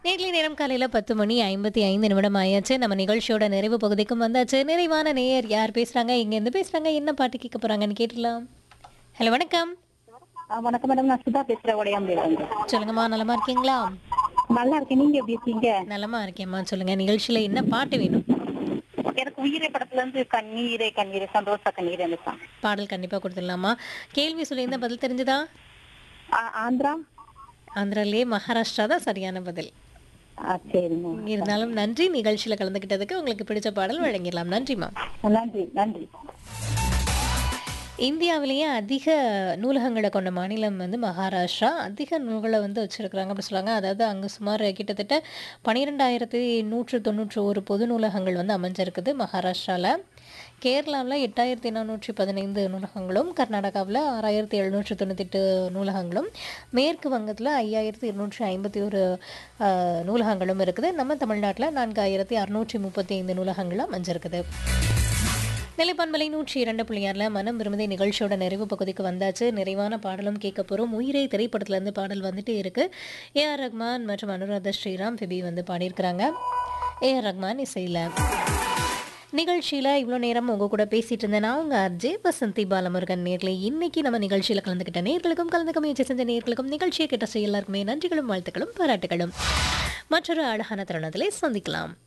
Nearly நேரம் காலையில் பத்து மணி ஐம்பத்தி ஐந்து நிமிடம் ஆயாச்சு நம்ம நிகழ்ச்சியோட நிறைவு பகுதிக்கும் வந்தாச்சு நிறைவான நேயர் யார் பேசுறாங்க இங்கேருந்து பேசுறாங்க என்ன பாட்டு கேட்க போறாங்கன்னு கேட்டுலாம் ஹலோ வணக்கம் ஆ, வணக்கம் மேடம் நான் சுதா பேசுறேன் உடையாம்பேல சொல்லுங்கம்மா நலமா இருக்கீங்களா நல்லா இருக்கேன் நீங்க எப்படி இருக்கீங்க நலமா இருக்கேம்மா சொல்லுங்க நிகழ்ச்சியில என்ன பாட்டு வேணும் எனக்கு உயிரை படத்துல இருந்து கண்ணீரே கண்ணீரே சந்தோஷ கண்ணீர் அந்த song. பாடல் கண்டிப்பா கொடுத்துடலாமா கேள்வி சொல்லியிருந்த பதில் தெரிஞ்சுதா ஆ, ஆந்திரா ஆந்திராலே மகாராஷ்டிரா தான் சரியான பதில் ஆ, சரிங்க இருந்தாலும் நன்றி நிகழ்ச்சியில கலந்துக்கிட்டதுக்கு உங்களுக்கு பிடிச்ச பாடல் வழங்கிடலாம் நன்றிம்மா நன்றி நன்றி இந்தியாவிலேயே அதிக நூலகங்களை கொண்ட மாநிலம் வந்து மகாராஷ்டிரா அதிக நூல்களை வந்து வச்சுருக்குறாங்க அப்படி சொல்லுவாங்க அதாவது அங்கே சுமார் கிட்டத்தட்ட பன்னிரெண்டாயிரத்தி நூற்று தொண்ணூற்றி ஒரு பொது நூலகங்கள் வந்து அமைஞ்சிருக்குது மகாராஷ்டிராவில் கேரளாவில் எட்டாயிரத்தி நானூற்றி பதினைந்து நூலகங்களும் கர்நாடகாவில் ஆறாயிரத்தி எழுநூற்றி தொண்ணூத்தெட்டு நூலகங்களும் மேற்கு வங்கத்தில் ஐயாயிரத்தி இருநூற்றி ஐம்பத்தி ஒரு நூலகங்களும் இருக்குது நம்ம தமிழ்நாட்டில் நான்காயிரத்தி அறுநூற்றி முப்பத்தி ஐந்து நூலகங்களும் அமைஞ்சிருக்குது நிலைப்பண்பலை நூற்றி இரண்டு புள்ளியாரில் மனம் விரும்புதை நிகழ்ச்சியோட நிறைவு பகுதிக்கு வந்தாச்சு நிறைவான பாடலும் கேட்க போகிறோம் உயிரை திரைப்படத்துலேருந்து பாடல் வந்துட்டு இருக்கு ஏஆர் ரஹ்மான் மற்றும் அனுராதா ஸ்ரீராம் ஃபிபி வந்து பாடியிருக்கிறாங்க ஏஆர் ரஹ்மான் இசையில் நிகழ்ச்சியில் இவ்வளோ நேரம் உங்கள் கூட பேசிட்டு இருந்தேன் நான் உங்கள் அர்ஜே வசந்தி பாலமுருகன் நேரில் இன்னைக்கு நம்ம நிகழ்ச்சியில் கலந்துக்கிட்ட நேர்களுக்கும் கலந்துக்க முயற்சி செஞ்ச நேர்களுக்கும் நிகழ்ச்சியை கேட்ட செய்ய எல்லாருக்குமே நன்றிகளும் வாழ்த்துக்களும் பாராட்டுகளும் மற்றொரு அழகான தருணத்திலே சந்திக்கலாம்